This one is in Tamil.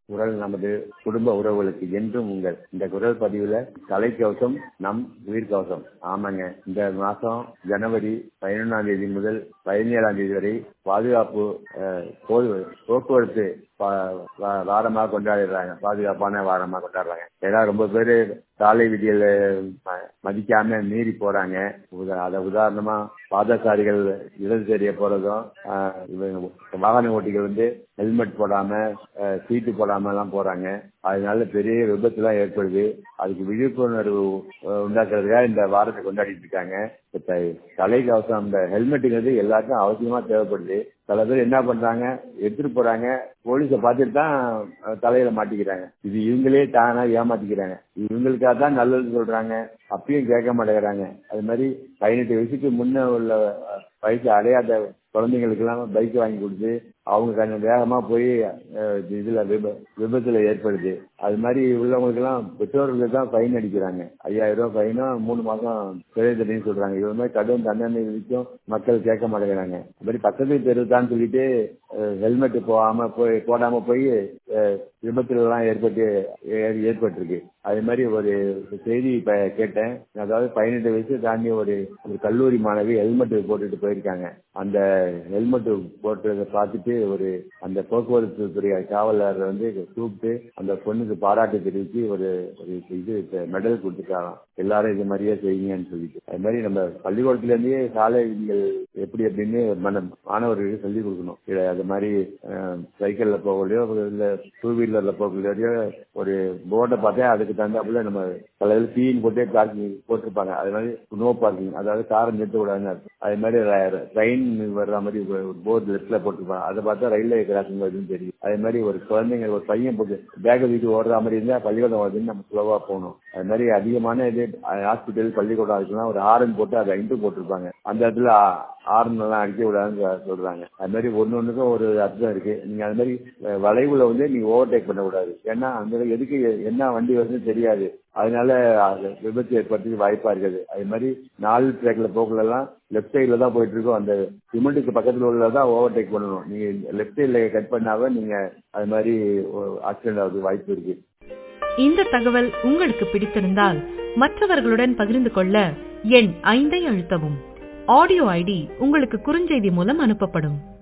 குரல் நமது குடும்ப உறவுகளுக்கு என்றும் உங்கள் இந்த குரல் பதிவுல தலைக்கவசம் நம் உயிர்கவசம் ஆமாங்க இந்த மாசம் ஜனவரி பதினொன்றாம் தேதி முதல் பதினேழாம் தேதி வரை பாதுகாப்பு அஹ், பொது- போக்குவரத்து பா- வா- வாரமா கொண்டாடுறாங்க பாதுகாப்பான வாரமா கொண்டாடுறாங்க ஏன்னா ரொம்ப பேரு சாலை விதிகளை ம- மதிக்காம மீறி போறாங்க உதா- அத உதாரணமா பாதசாரிகள் இடது தெரிய போறதும் ஆஹ், இவங்க வாகன ஓட்டிகள் வந்து ஹெல்மெட் போடாம ஆஹ், சீட்டு போடாம எல்லாம் போறாங்க அதனால பெரிய விபத்து எல்லாம் ஏற்படுது அதுக்கு விழிப்புணர்வு ஆஹ், உண்டாக்குறதுக்காக இந்த வாரத்தை கொண்டாடிட்டு இருக்காங்க இப்ப த- தலைக்கவசம் இந்த ஹெல்மெட்டுங்கிறது எல்லாருக்கும் அவசியமா தேவைப்படுது சில பேர் என்ன பண்றாங்க எடுத்துட்டு போறாங்க போலீஸை பார்த்துட்டு தான் அஹ், தலையில மாட்டிக்கிறாங்க இது இவங்களே தானா ஏமாத்திக்கிறாங்க இவங்களுக்காக தான் நல்லது சொல்றாங்க அப்பயும் கேட்க மாட்டேங்கிறாங்க அது மாதிரி பதினெட்டு வயசுக்கு முன்ன உள்ள அஹ், வயசு அடையாத குழந்தைங்களுக்கு எல்லாம் பைக் வாங்கி கொடுத்து அவங்க கொஞ்சம் வேகமா போய் அஹ், இதுல விப- விபத்துல ஏற்படுது அது மாதிரி உள்ளவங்களுக்கு எல்லாம் பெற்றோர்களுக்கு தான் ஃபைன் அடிக்கிறாங்க ஐயாயிரம் ரூபாய் ஃபைனும் மூணு மாசம் சிறை தண்டனைன்னு சொல்றாங்க இது மாதிரி கடும் தண்டனை விதிக்கும் மக்கள் கேட்க மாட்டேங்கிறாங்க அது மாதிரி பக்கத்து தெருவுதான்னு சொல்லிட்டு ஹெல்மெட் போகாம போய் போடாம போய் அஹ், விபத்துல எல்லாம் ஏற்பட்டு ஏ- ஏற்பட்டிருக்கு அது மாதிரி ஒரு செய்தி இப்ப கேட்டேன் அதாவது பதினெட்டு வயசு தாண்டி ஒரு ஒரு கல்லூரி மாணவி ஹெல்மெட் போட்டுட்டு போயிருக்காங்க அந்த ஹெல்மெட் போட்டதை பார்த்துட்டு ஒரு அந்த போக்குவரத்து துறை காவலர் வந்து கூப்பிட்டு அந்த பொண்ணுக்கு பாராட்டு தெரிவித்து ஒரு ஒரு இது மெடல் கொடுத்துருக்காங்க எல்லாரும் இது மாதிரியே செய்யுங்கன்னு சொல்லிட்டு அது மாதிரி நம்ம பள்ளிக்கூடத்துல இருந்தே சாலை விதிகள் எப்படி அப்படின்னு மன மாணவர்களுக்கு சொல்லிக் கொடுக்கணும் இல்ல அது மாதிரி அஹ், சைக்கிள்ல போகலையோ இல்ல டூ வீலர்ல போகலையோ ஒரு போர்டை பார்த்தா அதுக்கு தகுந்தாப்புல நம்ம சில பீன் போட்டே பார்க்கிங் போட்டிருப்பாங்க அது மாதிரி நோ பார்க்கிங் அதாவது காரை நிறுத்தக்கூடாதுன்னு அர்த்தம். அது மாதிரி ட்ரெயின் வர்ற மாதிரி ஒரு போர்டு லெஃப்ட்ல போட்டிருப்பாங்க அதை பார்த்தா ரயில்வே கிராசிங் வருதுன்னு தெரியும் அதே மாதிரி ஒரு குழந்தைங்க ஒரு பையன் போட்டு பேக்கை வீட்டு ஓடுற மாதிரி இருந்தா பள்ளிக்கூடம் வருதுன்னு நம்ம ஸ்லோவா போகணும் அது மாதிரி அதிகமான இது ஹாஸ்பிட்டல் பள்ளிக்கூடம் அதுக்கெல்லாம் ஒரு ஆரன் போட்டு அதை இன்ட்டு போட்டிருப்பாங்க அந்த இடத்துல ஆரன் எல்லாம் அடிக்க விடாதுன்னு சொல்றாங்க அது மாதிரி ஒன்னு ஒண்ணுக்கும் ஒரு அர்த்தம் இருக்கு நீங்க அது மாதிரி அஹ், வளைவுல வந்து நீங்க ஓவர்டேக் பண்ணக்கூடாது ஏன்னா அந்த இடத்துல எதுக்கு என்ன வண்டி வருதுன்னு தெரியாது அதனால அது விபத்து ஏற்படுறதுக்கு வாய்ப்பா இருக்குது அது மாதிரி நாலு ட்ராக்ல போக்குல எல்லாம் லெஃப்ட் சைட்ல தான் போயிட்டு இருக்கோம் அந்த சிமெண்ட்டுக்கு பக்கத்துல உள்ளதான் ஓவர்டேக் பண்ணணும் நீங்க லெஃப்ட் சைட்ல கட் பண்ணாவே நீங்க அது மாதிரி ஆக்சிடென்ட் ஆகுது வாய்ப்பு இருக்கு இந்த தகவல் உங்களுக்கு பிடித்திருந்தால் மற்றவர்களுடன் பகிர்ந்து கொள்ள எண் ஐந்தை அழுத்தவும் ஆடியோ ஐடி உங்களுக்கு குறுஞ்செய்தி மூலம் அனுப்பப்படும்